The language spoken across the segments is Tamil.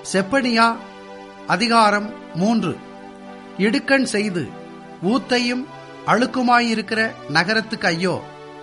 செப்பனியா அதிகாரம் மூன்று இடுக்கண் செய்து ஊத்தையும் அழுக்குமாயிருக்கிற நகரத்துக்கு ஐயோ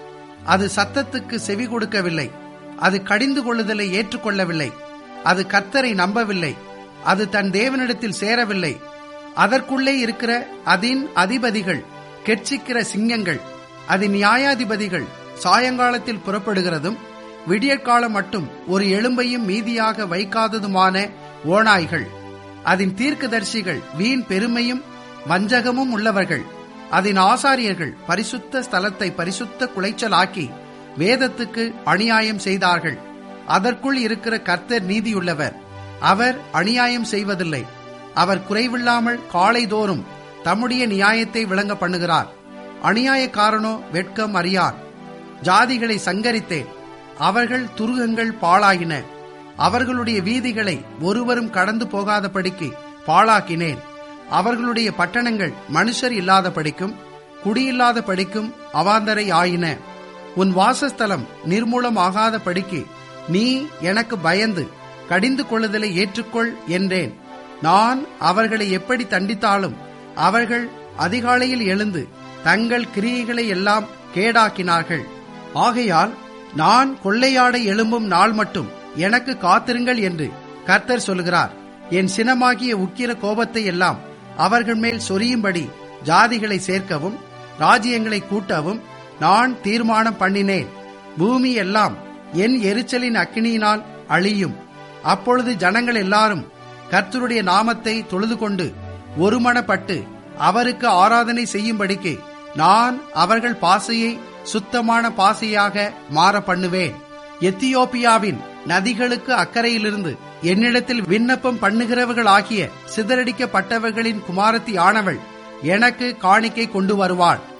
அது சத்தத்துக்கு செவி கொடுக்கவில்லை அது கடிந்து கொள்ளுதலை ஏற்றுக்கொள்ளவில்லை அது கர்த்தரை நம்பவில்லை அது தன் தேவனிடத்தில் சேரவில்லை அதற்குள்ளே இருக்கிற அதின் அதிபதிகள் கெட்சிக்கிற சிங்கங்கள் அதன் நியாயாதிபதிகள் சாயங்காலத்தில் புறப்படுகிறதும் விடியற்காலம் மட்டும் ஒரு எலும்பையும் மீதியாக வைக்காததுமான ஓநாய்கள் அதன் தீர்க்கதரிசிகள் வீண் பெருமையும் வஞ்சகமும் உள்ளவர்கள் அதன் ஆசாரியர்கள் பரிசுத்த ஸ்தலத்தை பரிசுத்த குலைச்சலாக்கி வேதத்துக்கு அநியாயம் செய்தார்கள் அதற்குள் இருக்கிற கர்த்தர் நீதியுள்ளவர் அவர் அநியாயம் செய்வதில்லை அவர் குறைவில்லாமல் காலைதோறும் தம்முடைய நியாயத்தை விளங்க பண்ணுகிறார் அநியாயக்காரனோ வெட்கம் அறியார் ஜாதிகளை சங்கரித்தேன் அவர்கள் துருகங்கள் பாழாகின அவர்களுடைய வீதிகளை ஒருவரும் கடந்து போகாதபடிக்கு பாழாக்கினேன் அவர்களுடைய பட்டணங்கள் மனுஷர் இல்லாதபடிக்கும் குடியில்லாதபடிக்கும் அவாந்தரை ஆயின உன் வாசஸ்தலம் நிர்மூலமாகாதபடிக்கு நீ எனக்கு பயந்து கடிந்து கொள்ளுதலை ஏற்றுக்கொள் என்றேன் நான் அவர்களை எப்படி தண்டித்தாலும் அவர்கள் அதிகாலையில் எழுந்து தங்கள் கிரியைகளை எல்லாம் கேடாக்கினார்கள் ஆகையால் நான் கொள்ளையாட எழும்பும் நாள் மட்டும் எனக்கு காத்திருங்கள் என்று கர்த்தர் சொல்கிறார் என் சினமாகிய உக்கிர கோபத்தை எல்லாம் அவர்கள் மேல் சொரியும்படி ஜாதிகளை சேர்க்கவும் ராஜ்யங்களை கூட்டவும் நான் தீர்மானம் பண்ணினேன் பூமி எல்லாம் என் எரிச்சலின் அக்கினியினால் அழியும் அப்பொழுது ஜனங்கள் எல்லாரும் கர்த்தருடைய நாமத்தை தொழுது கொண்டு ஒருமனப்பட்டு அவருக்கு ஆராதனை செய்யும்படிக்கு நான் அவர்கள் பாசையை சுத்தமான பாசையாக மாற பண்ணுவேன் எத்தியோப்பியாவின் நதிகளுக்கு அக்கறையிலிருந்து என்னிடத்தில் விண்ணப்பம் பண்ணுகிறவர்களாகிய சிதறடிக்கப்பட்டவர்களின் குமாரத்தி ஆனவள் எனக்கு காணிக்கை கொண்டு வருவாள்